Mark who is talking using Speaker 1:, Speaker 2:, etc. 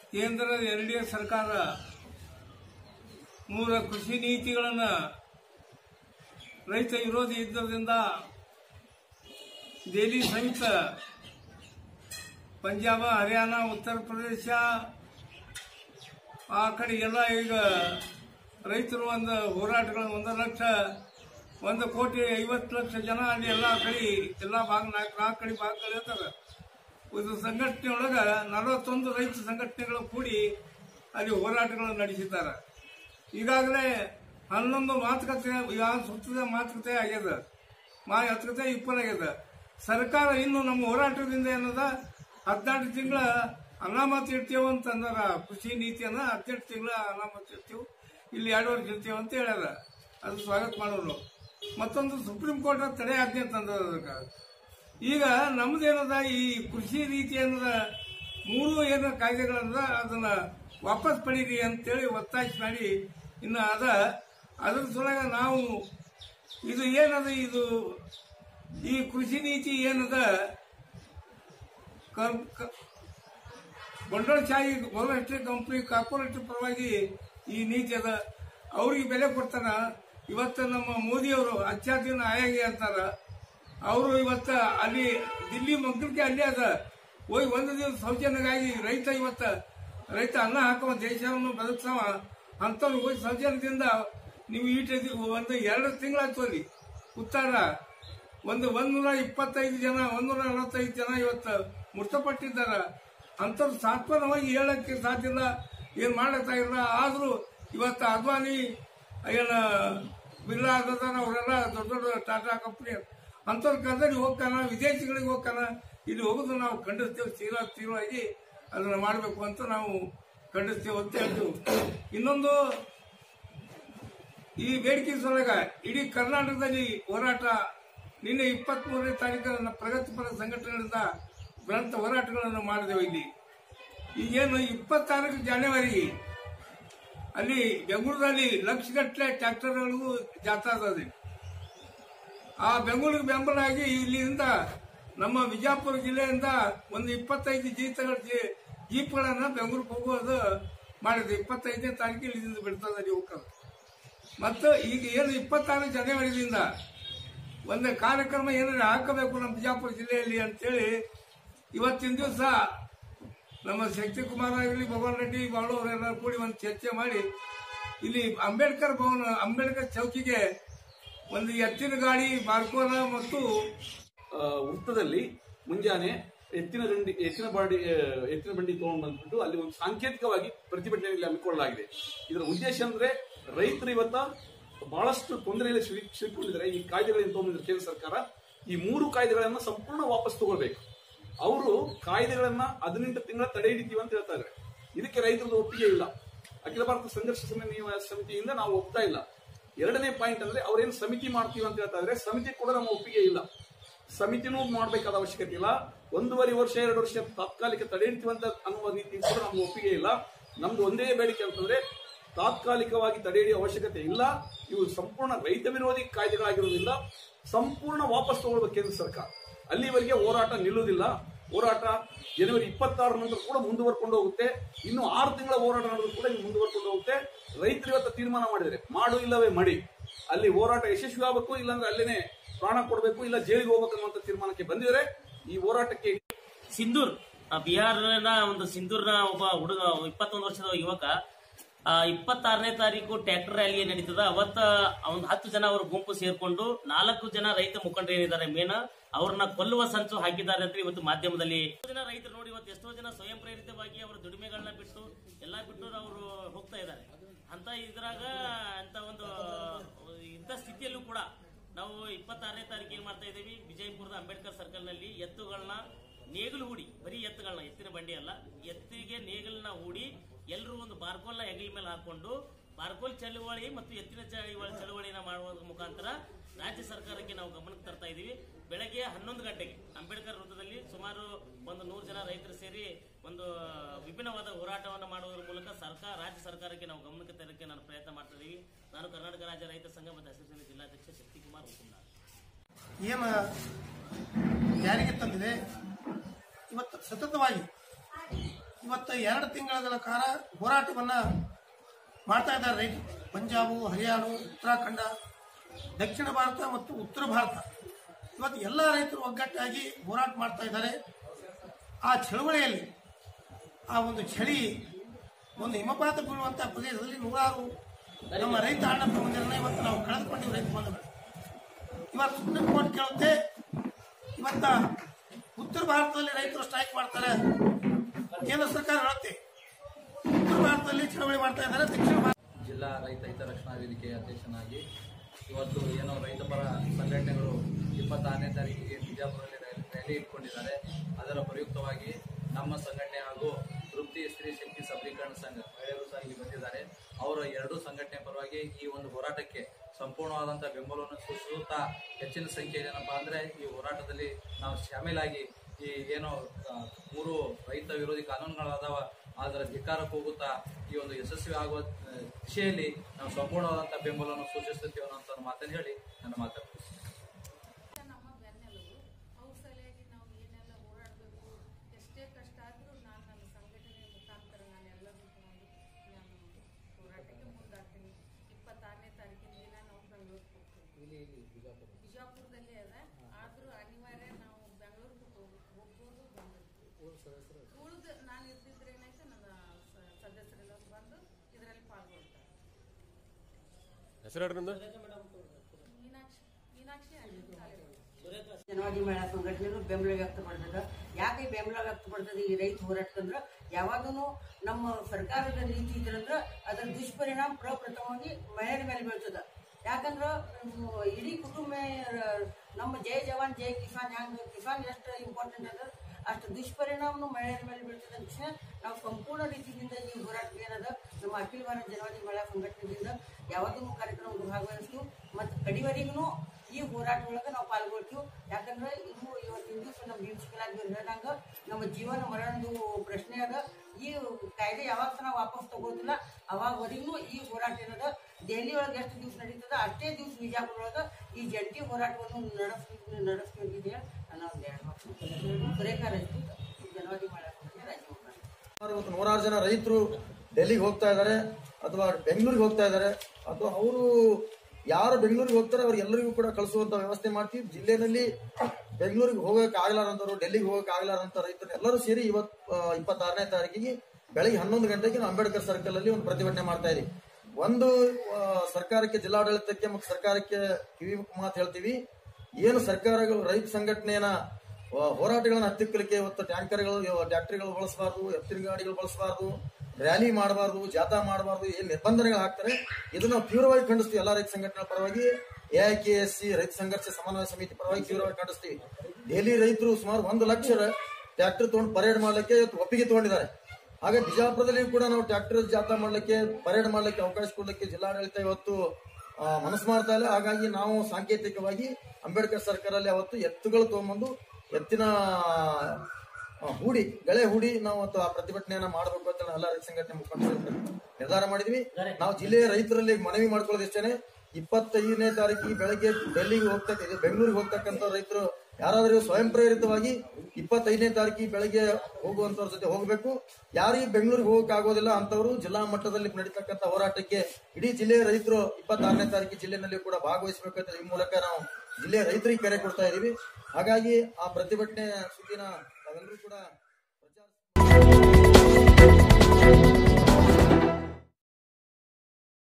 Speaker 1: ಕೇಂದ್ರದ N D A ಸರ್ಕಾರ ಮೂಲ ಕೃಷಿ ನೀತಿಗಳನ್ನು ರೈತ ವಿರೋಧಿ ಇದ್ದರಿಂದ ದೆಹಲಿ ಸಹಿತ ಪಂಜಾಬ ಹರಿಯಾಣ ಉತ್ತರ ಪ್ರದೇಶ ಆ ಕಡೆ ಎಲ್ಲ ಈಗ ರೈತರು ಒಂದು ಹೋರಾಟಗಳು ಒಂದು ಲಕ್ಷ ಒಂದು ಕೋಟಿ ಐವತ್ತು ಲಕ್ಷ ಜನ ಅಲ್ಲಿ ಎಲ್ಲ ಕಡೆ ಎಲ್ಲ ಭಾಗ ನಾಲ್ಕು ನಾಲ್ಕು ಕಡೆ ಭಾಗಗಳು ಇರ್ತಾರೆ ಇದು ಸಂಘಟನೆ ಒಳಗ ನಲವತ್ತೊಂದು ರೈತ ಸಂಘಟನೆಗಳು ಕೂಡಿ ಅಲ್ಲಿ ಹೋರಾಟಗಳನ್ನು ನಡೆಸಿದ್ದಾರೆ ಈಗಾಗಲೇ ಹನ್ನೊಂದು ಮಾತುಕತೆ ಯಾವ ಸುತ್ತದ ಮಾತುಕತೆ ಆಗ್ಯದ ಮಾ ಹತ್ತುಕತೆ ಇಪ್ಪತ್ತು ಆಗ್ಯದ ಸರ್ಕಾರ ಇನ್ನು ನಮ್ಮ ಹೋರಾಟದಿಂದ ಏನದ ಹದಿನೆಂಟು ತಿಂಗಳ ಅನಾಮತ್ ಇಡ್ತೇವೆ ಅಂತಂದಾರ ಕೃಷಿ ನೀತಿಯನ್ನ ಹದಿನೆಂಟು ತಿಂಗಳ ಅನಾಮತ್ ಇರ್ತೀವಿ ಇಲ್ಲಿ ಎರಡು ವರ್ಷ ಇರ್ತೀವಿ ಅಂತ ಹೇಳ್ಯಾರ ಅದು ಸ್ವಾಗತ ಮಾಡೋರು ಮತ್ತೊಂದು ಸುಪ್ರೀಂ ಕೋರ್ಟ್ ತಡೆ ಆಜ್ಞೆ ತಂದದ ಅದಕ್ಕೆ ಈಗ ನಮ್ದೇನದ ಈ ಕೃಷಿ ರೀತಿ ಏನದ ಮೂರು ಏನ ಕಾಯ್ದೆಗಳನ್ನ ಅದನ್ನ ವಾಪಸ್ ಪಡೀರಿ ಅಂತೇಳಿ ಒತ್ತಾಯಿಸಿ ಮಾಡಿ ಇನ್ನು ಅದ ಅದ್ರ ಸೊಳಗ ನಾವು ಇದು ಏನದ ಇದು ಈ ಕೃಷಿ ನೀತಿ ಏನದ ಕರ್- ಕ- ಬಂಡವಾಳಶಾಹಿ ಬಹುರಾಷ್ಟ್ರೀಯ ಕಂಪನಿ ಕಾರ್ಪೊರೇಟ್ ಪರವಾಗಿ ಈ ನೀತಿ ಅದ ಅವ್ರಿಗೆ ಬೆಲೆ ಕೊಡ್ತಾರ ಇವತ್ತು ನಮ್ಮ ಮೋದಿಯವರು ಅಚ್ಚಾದಿನ ಆಯಾಗಿ ಅಂತಾರ ಅವರು ಇವತ್ತ ಅಲ್ಲಿ ದಿಲ್ಲಿ ಮಕ್ಕಳಿಗೆ ಅಲ್ಲೇ ಅದ ಹೋಗಿ ಒಂದು ದಿವಸ ಸೌಜನ್ಯಗಾಗಿ ರೈತ ಇವತ್ತ ರೈತ ಅನ್ನ ಹಾಕುವ ದೇಶವನ್ನು ಬದುಕ್ಸವ ಅಂತವ್ರು ಹೋಗಿ ಸೌಜನ್ಯದಿಂದ ನೀವು ಈಟ ಒಂದು ಎರಡು ತಿಂಗಳಾಯ್ತು ಅಲ್ಲಿ ಉತ್ತಾರ ಒಂದು ಒಂದೂರ ಇಪ್ಪತ್ತೈದು ಜನ ಒಂದೂರ ನಲವತ್ತೈದು ಜನ ಇವತ್ತು ಮೃತಪಟ್ಟಿದ್ದಾರ ಅಂಥವ್ರು ಸಾತ್ವನವಾಗಿ ಹೇಳಕ್ಕೆ ಸಾಧ್ಯ ಇಲ್ಲ ಏನ್ ಮಾಡಕ್ತಾ ಇಲ್ಲ ಆದ್ರೂ ಇವತ್ತು ಅದ್ವಾನಿ ಏನ ಬಿರ್ಲಾ ಅದಾರ ಅವರೆಲ್ಲ ದೊಡ್ಡ ದೊಡ್ಡ ಟಾಟಾ ಕಂಪ್ನಿ ಅಂಥವ್ರ ಕರ್ದಲ್ಲಿ ಹೋಗ್ತಾನ ವಿದೇಶಗಳಿಗೆ ಹೋಗ್ತಾನ ಇಲ್ಲಿ ಹೋಗೋದು ನಾವು ಖಂಡಿಸ್ತೇವೆ ತೀರಾ ತೀವ್ರವಾಗಿ ಅದನ್ನ ಮಾಡಬೇಕು ಅಂತ ನಾವು ಖಂಡಿಸ್ತೇವೆ ಅಂತ ಹೇಳ್ತೀವಿ ಇನ್ನೊಂದು ಈ ಬೇಡಿಕೆ ಸೊಳಗ ಇಡೀ ಕರ್ನಾಟಕದಲ್ಲಿ ಹೋರಾಟ ನಿನ್ನೆ ಇಪ್ಪತ್ತ್ ಮೂರನೇ ತಾರೀಕು ಪ್ರಗತಿಪರ ಸಂಘಟನೆಗಳಿಂದ ಬೃಹತ್ ಹೋರಾಟಗಳನ್ನು ಮಾಡಿದೆವು ಇಲ್ಲಿ ಈಗೇನು ಇಪ್ಪತ್ತಾರಕ್ಕೆ ಜನವರಿ ಅಲ್ಲಿ ಬೆಂಗಳೂರಲ್ಲಿ ಲಕ್ಷಗಟ್ಟಲೆ ಟ್ರ್ಯಾಕ್ಟರ್ಗಳಿಗೂ ಜಾಥಾ ಅದ ಆ ಬೆಂಗಳೂರಿಗೆ ಬೆಂಬಲ ಆಗಿ ಇಲ್ಲಿಂದ ನಮ್ಮ ವಿಜಯಪುರ ಜಿಲ್ಲೆಯಿಂದ ಒಂದು ಇಪ್ಪತ್ತೈದು ಜೀತಗಳ ಜೀ- ಜೀಪ್ಗಳನ್ನ ಬೆಂಗಳೂರಿಗೆ ಹೋಗೋದು ಮಾಡಿದೆ ಇಪ್ಪತ್ತೈದನೇ ತಾರೀಕು ಇಲ್ಲಿಂದ ಬಿಡ್ತದೆ ಯುವಕರು ಮತ್ತು ಈಗ ಏನು ಇಪ್ಪತ್ತಾರು ಜನವರಿದಿಂದ ಒಂದು ಕಾರ್ಯಕ್ರಮ ಏನಾದ್ರು ಹಾಕಬೇಕು ನಮ್ಮ ಬಿಜಾಪುರ ಜಿಲ್ಲೆಯಲ್ಲಿ ಅಂತೇಳಿ ಇವತ್ತಿನ ದಿವಸ ನಮ್ಮ ಶಕ್ತಿ ಕುಮಾರ್ ಆಗಲಿ ಭಗವಾನ್ ರೆಡ್ಡಿ ಬಾಳೂರೆಲ್ಲ ಕೂಡಿ ಒಂದು ಚರ್ಚೆ ಮಾಡಿ ಇಲ್ಲಿ ಅಂಬೇಡ್ಕರ್ ಭವನ ಅಂಬೇಡ್ಕರ್ ಚೌಕಿಗೆ ಒಂದು ಎತ್ತಿನ ಗಾಡಿ ಬಾರ್ಕೋಲ ಮತ್ತು
Speaker 2: ಆ, ವೃತ್ತದಲ್ಲಿ ಮುಂಜಾನೆ ಎತ್ತಿನ ದಂಡಿ ಎತ್ತಿನ ಬಾಡಿ ಆ, ಎತ್ತಿನ ಬಂಡಿ ತಗೊಂಡು ಬಂದ್ಬಿಟ್ಟು ಅಲ್ಲಿ ಒಂದು ಸಾಂಕೇತಿಕವಾಗಿ ಪ್ರತಿಭಟನೆಯಲ್ಲಿ ಹಮ್ಮಿಕೊಳ್ಳಲಾಗಿದೆ ಇದರ ಉದ್ದೇಶ ಅಂದ್ರೆ ರೈತರು ಇವತ್ತ ಬಹಳಷ್ಟು ತೊಂದರೆಯಲ್ಲಿ ಸಿಲುಕಿ- ಸಿಲುಕೊಂಡಿದ್ದಾರೆ ಈ ಕಾಯ್ದೆಗಳನ್ನು ತಗೊಂಡಿದ್ದಾರೆ ಕೇಂದ್ರ ಸರ್ಕಾರ ಈ ಮೂರು ಕಾಯ್ದೆಗಳನ್ನ ಸಂಪೂರ್ಣ ವಾಪಸ್ ತಗೊಳ್ಬೇಕು ಅವರು ಕಾಯ್ದೆಗಳನ್ನ ಹದಿನೆಂಟು ತಿಂಗಳ ತಡೆ ಹಿಡಿತೀವಿ ಅಂತ ಹೇಳ್ತಾ ಇದ್ದಾರೆ ಇದಕ್ಕೆ ರೈತರದ್ದು ಒಪ್ಪಿಗೆ ಇಲ್ಲ ಅಖಿಲ ಭಾರತ ಸಂಘರ್ಷ ಸಮನ್ವಯ ಸಮಿತಿಯಿಂದ ನಾವು ಒಪ್ತಾ ಇಲ್ಲ ಎರಡನೇ ಪಾಯಿಂಟ್ ಅಂದ್ರೆ ಅವ್ರೇನು ಸಮಿತಿ ಮಾಡ್ತೀವಿ ಅಂತ ಹೇಳ್ತಾ ಇದ್ರೆ ಸಮಿತಿ ಕೂಡ ನಮ್ಮ ಒಪ್ಪಿಗೆ ಇಲ್ಲ ಸಮಿತಿನೂ ಮಾಡಬೇಕಾದ ಅವಶ್ಯಕತೆ ಇಲ್ಲ ಒಂದೂವರೆ ವರ್ಷ ಎರಡು ವರ್ಷ ತಾತ್ಕಾಲಿಕ ತಡೆ ಹಿಡಿತೀವಿ ಅಂತ ಅನ್ನುವ ರೀತಿ ಕೂಡ ನಮ್ಗೆ ಒಪ್ಪಿಗೆ ಇಲ್ಲ ನಮ್ದು ಒಂದೇ ಬೇಡಿಕೆ ಅಂತಂದ್ರೆ ತಾತ್ಕಾಲಿಕವಾಗಿ ತಡೆ ಹಿಡಿಯುವ ಅವಶ್ಯಕತೆ ಇಲ್ಲ ಇವು ಸಂಪೂರ್ಣ ರೈತ ವಿರೋಧಿ ಕಾಯ್ದೆಗಳಾಗಿರೋದ್ರಿಂದ ಸಂಪೂರ್ಣ ವಾಪಸ್ ತಗೊಳ್ಬೇಕು ಕೇಂದ್ರ ಸರ್ಕಾರ ಅಲ್ಲಿವರೆಗೆ ಹೋರಾಟ ನಿಲ್ಲುವುದಿಲ್ಲ ಹೋರಾಟ ಜನವರಿ ಇಪ್ಪತ್ತಾರ ನಂತರ ಕೂಡ ಮುಂದುವರ್ಕೊಂಡು ಹೋಗುತ್ತೆ ಇನ್ನು ಆರು ತಿಂಗಳ ಹೋರಾಟ ನಡೆದ್ರು ಕೂಡ ಇನ್ನು ಮುಂದುವರ್ಕೊಂಡು ಹೋಗುತ್ತೆ ರೈತರು ಇವತ್ತು ತೀರ್ಮಾನ ಮಾಡಿದರೆ ಮಾಡು ಇಲ್ಲವೇ ಮಡಿ ಅಲ್ಲಿ ಹೋರಾಟ ಯಶಸ್ವಿ ಆಗಬೇಕು ಇಲ್ಲಾಂದ್ರೆ ಅಲ್ಲೇನೆ ಪ್ರಾಣ ಕೊಡಬೇಕು ಇಲ್ಲ ಜೈಲಿಗೆ ಹೋಗ್ಬೇಕು ಅನ್ನುವಂತ ತೀರ್ಮಾನಕ್ಕೆ ಬಂದಿದ್ದಾರೆ ಈ ಹೋರಾಟಕ್ಕೆ
Speaker 3: ಸಿಂಧೂರ್ ಆ ಬಿಹಾರ್ನ ಒಂದು ಸಿಂಧೂರ್ನ ಒಬ್ಬ ಹುಡುಗ ಇಪ್ಪತ್ತೊಂದು ವರ್ಷದ ಯುವಕ ಆ, ಇಪ್ಪತ್ತಾರನೇ ತಾರೀಕು ಟ್ರ್ಯಾಕ್ಟರ್ ರ್ಯಾಲಿ ನಡೀತದ ಅವತ್ತ ಒಂದು ಹತ್ತು ಜನ ಅವ್ರ ಗುಂಪು ಸೇರ್ಕೊಂಡು ನಾಲ್ಕು ಜನ ರೈತ ಮುಖಂಡರು ಏನಿದ್ದಾರೆ ಮೇನ್ ಅವ್ರನ್ನ ಕೊಲ್ಲುವ ಸಂಚು ಹಾಕಿದ್ದಾರೆ ಅಂತ ಇವತ್ತು ಮಾಧ್ಯಮದಲ್ಲಿ ಎಷ್ಟೋ ಜನ ರೈತರು ನೋಡಿ ಇವತ್ತು ಎಷ್ಟೋ ಜನ ಸ್ವಯಂ ಪ್ರೇರಿತವಾಗಿ ಅವರ ದುಡಿಮೆಗಳನ್ನ ಬಿಟ್ಟು ಎಲ್ಲಾ ಬಿಟ್ಟು ಅವರು ಹೋಗ್ತಾ ಇದ್ದಾರೆ ಅಂತ ಇದ್ರಾಗ ಅಂತ ಒಂದು ಇಂಥ ಸ್ಥಿತಿಯಲ್ಲೂ ಕೂಡ ನಾವು ಇಪ್ಪತ್ತಾರನೇ ತಾರೀಕು ಏನ್ ಮಾಡ್ತಾ ಇದ್ದೀವಿ ವಿಜಯಪುರದ ಅಂಬೇಡ್ಕರ್ ಸರ್ಕಲ್ ನಲ್ಲಿ ಎತ್ತುಗಳನ್ನ ನೇಗಿಲು ಹೂಡಿ ಬರೀ ಎತ್ತುಗಳನ್ನ ಎತ್ತಿನ ಬಂಡಿ ಅಲ್ಲ ಎತ್ತಿಗೆ ನೇಗಿಲನ್ನ ಹೂಡಿ ಎಲ್ಲರೂ ಒಂದು ಬಾರ್ಕೋಲ್ನ ಹೆಗಲ ಮೇಲೆ ಹಾಕೊಂಡು ಬಾರ್ಕೋಲ್ ಚಳುವಳಿ ಮತ್ತು ಎತ್ತಿನ ಚಳುವಳಿ ಚಳುವಳಿನ ಮಾಡುವ ಮುಖಾಂತರ ರಾಜ್ಯ ಸರ್ಕಾರಕ್ಕೆ ನಾವು ಗಮನಕ್ಕೆ ತರ್ತಾ ಇದ್ದೀವಿ ಬೆಳಗ್ಗೆ ಹನ್ನೊಂದು ಗಂಟೆಗೆ ಅಂಬೇಡ್ಕರ್ ವೃತ್ತದಲ್ಲಿ ಸುಮಾರು ಒಂದು ನೂರು ಜನ ರೈತರು ಸೇರಿ ಒಂದು ವಿಭಿನ್ನವಾದ ಹೋರಾಟವನ್ನು ಮಾಡುವುದರ ಮೂಲಕ ಸರ್ಕಾರ ರಾಜ್ಯ ಸರ್ಕಾರಕ್ಕೆ ನಾವು ಗಮನಕ್ಕೆ ತರಕ್ಕೆ ನಾನು ಪ್ರಯತ್ನ ಮಾಡ್ತಾ ಇದ್ದೀವಿ ನಾನು ಕರ್ನಾಟಕ ರಾಜ್ಯ ರೈತ ಸಂಘ ಮತ್ತು ಅಸೋಸಿಯೇಷನ್ ಜಿಲ್ಲಾಧ್ಯಕ್ಷ ಶಕ್ತಿಕುಮಾರ್ ಹುಕುಂದಾರ್
Speaker 4: ಏನು ಜಾರಿಗೆ ತಂದಿದೆ ಇವತ್ತು ಸತತವಾಗಿ ಇವತ್ತು ಎರಡು ತಿಂಗಳ ಕಾಲ ಹೋರಾಟವನ್ನ ಮಾಡ್ತಾ ಇದ್ದಾರೆ ರೈತರು ಪಂಜಾಬು ಹರಿಯಾಣ ಉತ್ತರಾಖಂಡ ದಕ್ಷಿಣ ಭಾರತ ಮತ್ತು ಉತ್ತರ ಭಾರತ ಇವತ್ತು ಎಲ್ಲ ರೈತರು ಒಗ್ಗಟ್ಟಾಗಿ ಹೋರಾಟ ಮಾಡ್ತಾ ಇದ್ದಾರೆ ಆ ಚಳವಳಿಯಲ್ಲಿ ಆ ಒಂದು ಚಳಿ ಒಂದು ಹಿಮಪಾತ ಬೀಳುವಂತ ಪ್ರದೇಶದಲ್ಲಿ ನೂರಾರು ನಮ್ಮ ರೈತ ಅಣ್ಣ ತಮ್ಮಂದಿರನ್ನ ಇವತ್ತು ನಾವು ಕಳೆದುಕೊಂಡಿವಿ ರೈತ ಬಂಧುಗಳು ಇವತ್ತು ಸುಪ್ರೀಂ ಕೋರ್ಟ್ ಕೇಳುತ್ತೆ ಇವತ್ತ ಉತ್ತರ ಭಾರತದಲ್ಲಿ ರೈತರು ಸ್ಟ್ರೈಕ್ ಮಾಡ್ತಾರೆ ಕೇಂದ್ರ ಸರ್ಕಾರ ಹೇಳುತ್ತೆ ಉತ್ತರ ಭಾರತದಲ್ಲಿ ಚಳವಳಿ ಮಾಡ್ತಾ ಇದ್ದಾರೆ ದಕ್ಷಿಣ ಭಾರತ
Speaker 5: ಜಿಲ್ಲಾ ರೈತ ಹಿತರಕ್ಷಣಾ ವೇದಿಕೆಯ ಅಧ್ಯಕ್ಷನಾಗಿ ಇವತ್ತು ಏನೋ ರೈತ ಪರ ಸಂಘಟನೆಗಳು ಇಪ್ಪತ್ತಾರನೇ ತಾರೀಕಿಗೆ ಬಿಜಾಪುರದಲ್ಲಿ ರ್ಯಾಲಿ ರ್ಯಾಲಿ ಇಟ್ಕೊಂಡಿದ್ದಾರೆ ಅದರ ಪ್ರಯುಕ್ತವಾಗಿ ನಮ್ಮ ಸಂಘಟನೆ ಹಾಗೂ ತೃಪ್ತಿ ಸ್ತ್ರೀ ಶಕ್ತಿ ಸಬಲೀಕರಣ ಸಂಘ ಮಹಿಳೆಯರು ಸಹ ಇಲ್ಲಿ ಬಂದಿದ್ದಾರೆ ಅವರ ಎರಡೂ ಸಂಘಟನೆ ಪರವಾಗಿ ಈ ಒಂದು ಹೋರಾಟಕ್ಕೆ ಸಂಪೂರ್ಣವಾದಂಥ ಬೆಂಬಲವನ್ನು ಸೂಚಿಸುತ್ತಾ ಹೆಚ್ಚಿನ ಸಂಖ್ಯೆಯಲ್ಲಿ ಏನಪ್ಪಾ ಅಂದ್ರೆ ಈ ಹೋರಾಟದಲ್ಲಿ ನಾವು ಶಾಮೀಲಾಗಿ ಈ ಏನೋ ಆ, ಮೂರು ರೈತ ವಿರೋಧಿ ಕಾನೂನುಗಳಾದವ ಅದರ ಧಿಕ್ಕಾರಕ್ಕೆ ಹೋಗುತ್ತಾ ಈ ಒಂದು ಯಶಸ್ವಿ ಆಗುವ ಆ, ದಿಶೆಯಲ್ಲಿ ನಾವು ಸಂಪೂರ್ಣವಾದಂಥ ಬೆಂಬಲವನ್ನು ಸೂಚಿಸುತ್ತೇವೆ ಅನ್ನೋ ಮಾತನ್ನು ಹೇಳಿ ನನ್ನ ಮಾತನ್ನು
Speaker 6: ನಮ್ಮ ಬೆನ್ನೆಲುಬು ಅವ್ರ ಸಲುವಾಗಿ ನಾವು ಏನೆಲ್ಲ ಹೋರಾಡಬೇಕು ಎಷ್ಟೇ ಕಷ್ಟ ಆದರೂ ನಾನು ನನ್ನ ಸಂಘಟನೆ ಮುಖಾಂತರ ನಾನು ಎಲ್ಲರೂ ತಗೊಂಡು ನಾನು ಹೋರಾಟಕ್ಕೆ ಮುಂದಾಗ್ತೀನಿ ಇಪ್ಪತ್ತಾರನೇ ತಾರೀಕಿನ ದಿನ ನಾವು ಬೆಂಗಳೂರಿಗೆ ಹೋಗ್ತೀವಿ ಬಿಜಾಪುರದಲ್ಲೇ ಅದ ಆದರೂ ಅನಿವಾರ್ಯ ನಾವು ಬೆಂಗಳೂರಿಗೆ ಹೋಗ್ಬೋದು ಬಂದಿರ್ತೀವಿ ಉಳಿದು ನಾನು ಇರ್ತಿದ್ರೆ ಏನಾಯ್ತು ನನ್ನ ಸ- ಸದಸ್ಯರೆಲ್ಲ ಬಂದು ಇದರಲ್ಲಿ ಪಾಲ್ಗೊಳ್ತಾರೆ ಮೀನಾಕ್ಷಿ ಮೀನಾಕ್ಷಿ ಅನಿಲ್ ಕಾಲೇಜ್
Speaker 7: ಜನವಾದಿ ಮಹಿಳಾ ಸಂಘಟನೆಗಳು ಬೆಂಬಲ ವ್ಯಕ್ತಪಡ್ತದ ಯಾಕೆ ಈ ಬೆಂಬಲ ವ್ಯಕ್ತಪಡ್ತದೆ ಈ ರೈತ ಹೋರಾಟಕ್ಕಂದ್ರ ಯಾವಾಗನು ನಮ್ಮ ಸರ್ಕಾರದ ನೀತಿ ಇದ್ರಂದ್ರ ಅದರ ದುಷ್ಪರಿಣಾಮ ಪ್ರಪ್ರಥಮವಾಗಿ ಮಹಿಳೆಯರ ಮೇಲೆ ಬೀಳ್ತದ ಯಾಕಂದ್ರ ಹ್ಮ್, ಇಡೀ ಕುಟುಂಬ ಆ, ನಮ್ಮ ಜೈ ಜವಾನ್ ಜೈ ಕಿಸಾನ್ ಹ್ಯಾಂಗ ಕಿಸಾನ್ ಎಷ್ಟು ಇಂಪಾರ್ಟೆಂಟ್ ಅದ ಅಷ್ಟು ದುಷ್ಪರಿಣಾಮನು ಮಹಿಳೆಯರ ಮೇಲೆ ಬೀಳ್ತದ ಅಂತ ತಕ್ಷಣ ನಾವು ಸಂಪೂರ್ಣ ರೀತಿಯಿಂದ ಈ ಹೋರಾಟ ಏನದ ನಮ್ಮ ಅಖಿಲ ಭಾರತ ಜನವಾದಿ ಮಹಿಳಾ ಸಂಘಟನೆಯಿಂದ ಯಾವಾಗಲೂ ಕಾರ್ಯಕ್ರಮದಲ್ಲಿ ಭಾಗವಹಿಸ್ತೀವಿ ಮತ್ತು ಕಡಿವರೆಗೂ ಈ ಹೋರಾಟ ಒಳಗೆ ನಾವು ಪಾಲ್ಗೊಳ್ತೀವಿ ಯಾಕಂದ್ರೆ ಇನ್ನು ಇವತ್ತಿನ ದಿವಸ ನಮ್ಮ ಭೀಮಶಿಕಲಾಗಿ ಹೇಳ್ದಂಗ ನಮ್ಮ ಜೀವನ ಮರಣದ ಪ್ರಶ್ನೆ ಅದ ಈ ಕಾಯ್ದೆ ಯಾವಾಗ ನಾವು ವಾಪಸ್ ತಗೋತಿಲ್ಲ ಅವಾಗವರೆಗೂ ಈ ಹೋರಾಟ ಏನದ ದೆಹಲಿ ಒಳಗೆ ಎಷ್ಟು ದಿವಸ ನಡೀತದ ಅಷ್ಟೇ ದಿವಸ ಬಿಜಾಪುರ ಒಳಗೆ ಈ ಜಂಟಿ ಹೋರಾಟವನ್ನು ನಡೆಸ್ತೀವಿ ನಡೆಸ್ತೀವಿ ಅಂತ ಹೇಳಿ ನಾನು ಒಂದು ಎರಡು ಮಾತು ಸುರೇಖಾ ರಜಪೂತ್ ಜನವಾದಿ ಮಹಿಳಾ ಸಂಘಟನೆ ರಾಜ್ಯ ಮುಖಂಡ
Speaker 8: ಸುಮಾರು ಇವತ್ತು ನೂರಾರು ಜನ ರೈತರು ಡೆಲ್ಲಿಗೆ ಹೋಗ್ತಾ ಇದ್ದಾರೆ ಅಥವಾ ಬೆಂಗಳೂರಿಗೆ ಹೋಗ್ತಾ ಇದ್ದಾರೆ ಅಥವಾ ಅವರು ಯಾರು ಬೆಂಗಳೂರಿಗೆ ಹೋಗ್ತಾರೆ ಅವ್ರಿಗೆಲ್ಲರಿಗೂ ಕೂಡ ಕಳಿಸುವಂತ ವ್ಯವಸ್ಥೆ ಮಾಡ್ತೀವಿ ಜಿಲ್ಲೆನಲ್ಲಿ ಬೆಂಗಳೂರಿಗೆ ಹೋಗಕ್ ಆಗ್ಲಾರಂತವ್ರು ಡೆಲ್ಲಿಗೆ ಹೋಗಕ್ ಆಗ್ಲಾರಂತ ರೈತರು ಎಲ್ಲರೂ ಸೇರಿ ಇವತ್ ಇಪ್ಪತ್ತಾರನೇ ತಾರೀಕಿಗೆ ಬೆಳಗ್ಗೆ ಹನ್ನೊಂದು ಗಂಟೆಗೆ ನಾವು ಅಂಬೇಡ್ಕರ್ ಸರ್ಕಲ್ ಅಲ್ಲಿ ಒಂದು ಪ್ರತಿಭಟನೆ ಮಾಡ್ತಾ ಇದೀವಿ ಒಂದು ಆ, ಸರ್ಕಾರಕ್ಕೆ ಜಿಲ್ಲಾಡಳಿತಕ್ಕೆ ಮತ್ತು ಸರ್ಕಾರಕ್ಕೆ ಕಿವಿ ಮಾತು ಹೇಳ್ತೀವಿ ಏನು ಸರ್ಕಾರಗಳು ರೈತ ಸಂಘಟನೆಯನ್ನ ಆ, ಹೋರಾಟಗಳನ್ನ ಹತ್ತಿಕ್ಕಲಿಕ್ಕೆ ಇವತ್ತು ಟ್ಯಾಂಕರ್ಗಳು ಟ್ಯಾಕ್ಟರಿಗಳು ಬಳಸಬಾರ್ದು ಎತ್ತಿನ ಗಾಡಿಗಳು ಬಳಸಬಾರ್ದು ರ್ಯಾಲಿ ಮಾಡಬಾರ್ದು ಜಾಥಾ ಮಾಡಬಾರ್ದು ಏನ್ ನಿರ್ಬಂಧನೆಗಳು ಹಾಕ್ತಾರೆ ಇದನ್ನ ನಾವು ತೀವ್ರವಾಗಿ ಖಂಡಿಸ್ತೀವಿ ಎಲ್ಲಾ ರೈತ ಸಂಘಟನೆಗಳ ಪರವಾಗಿ ಎಐಕೆಎಸ್ಸಿ ರೈತ ಸಂಘರ್ಷ ಸಮನ್ವಯ ಸಮಿತಿ ಪರವಾಗಿ ತೀವ್ರವಾಗಿ ಖಂಡಿಸ್ತೀವಿ ದೆಹಲಿ ರೈತರು ಸುಮಾರು ಒಂದು ಲಕ್ಷ ಟ್ರ್ಯಾಕ್ಟರ್ ತಗೊಂಡು ಪರೇಡ್ ಮಾಡ್ಲಿಕ್ಕೆ ಇವತ್ತು ಒಪ್ಪಿಗೆ ತಗೊಂಡಿದ್ದಾರೆ ಹಾಗೆ ಬಿಜಾಪುರದಲ್ಲಿ ಕೂಡ ನಾವು ಟ್ರ್ಯಾಕ್ಟರ್ ಜಾಥಾ ಮಾಡ್ಲಿಕ್ಕೆ ಪರೇಡ್ ಮಾಡ್ಲಿಕ್ಕೆ ಅವಕಾಶ ಕೊಡ್ಲಿಕ್ಕೆ ಜಿಲ್ಲಾಡಳಿತ ಇವತ್ತು ಆ, ಮನಸ್ಸು ಮಾಡ್ತಾ ಇಲ್ಲ ಹಾಗಾಗಿ ನಾವು ಸಾಂಕೇತಿಕವಾಗಿ ಅಂಬೇಡ್ಕರ್ ಸರ್ಕಾರಲ್ಲಿ ಅವತ್ತು ಎತ್ತುಗಳು ತಗೊಂಬಂದು ಎತ್ತಿನ ಆ, ಹೂಡಿ ಗಳೆ ಹೂಡಿ ನಾವು ಅವತ್ತು ಆ ಪ್ರತಿಭಟನೆಯನ್ನ ಮಾಡಬೇಕು ಅಂತ ಎಲ್ಲ ರೈತ ಸಂಘಟನೆ ಮುಖಂಡರು ನಿರ್ಧಾರ ಮಾಡಿದ್ವಿ ನಾವು ಜಿಲ್ಲೆಯ ರೈತರಲ್ಲಿ ಮನವಿ ಮಾಡ್ಕೊಳ್ಳೋದು ಇಷ್ಟೇನೆ ಇಪ್ಪತ್ತೈದನೇ ತಾರೀಕಿಗೆ ಬೆಳಗ್ಗೆ ಡೆಲ್ಲಿಗೆ ಹೋಗ್ತಕ್ಕ ಇದು ಬೆಂಗಳೂರಿಗೆ ಹೋಗ್ತಕ್ಕಂಥ ರೈತರು ಯಾರಾದರೂ ಸ್ವಯಂ ಪ್ರೇರಿತವಾಗಿ ಇಪ್ಪತ್ತೈದನೇ ತಾರೀಕಿಗೆ ಬೆಳಗ್ಗೆ ಹೋಗುವಂತವ್ರ ಜೊತೆ ಹೋಗಬೇಕು ಯಾರಿಗೆ ಬೆಂಗಳೂರಿಗೆ ಹೋಗಕ್ ಆಗೋದಿಲ್ಲ ಅಂತವರು ಜಿಲ್ಲಾ ಮಟ್ಟದಲ್ಲಿ ನಡೀತಕ್ಕಂಥ ಹೋರಾಟಕ್ಕೆ ಇಡೀ ಜಿಲ್ಲೆಯ ರೈತರು ಇಪ್ಪತ್ತಾರನೇ ತಾರೀಕಿಗೆ ಜಿಲ್ಲೆನಲ್ಲಿ ಕೂಡ ಭಾಗವಹಿಸಬೇಕು ಅಂತ ಈ ಮೂಲಕ ನಾವು ಜಿಲ್ಲೆಯ ರೈತರಿಗೆ ಕರೆ ಕೊಡ್ತಾ ಇದೀವಿ ಹಾಗಾಗಿ ಆ ಪ್ರತಿಭಟನೆ ಸುದ್ದಿನ ತಾವೆಲ್ಲರೂ ಕೂಡ ಪ್ರಚಾರ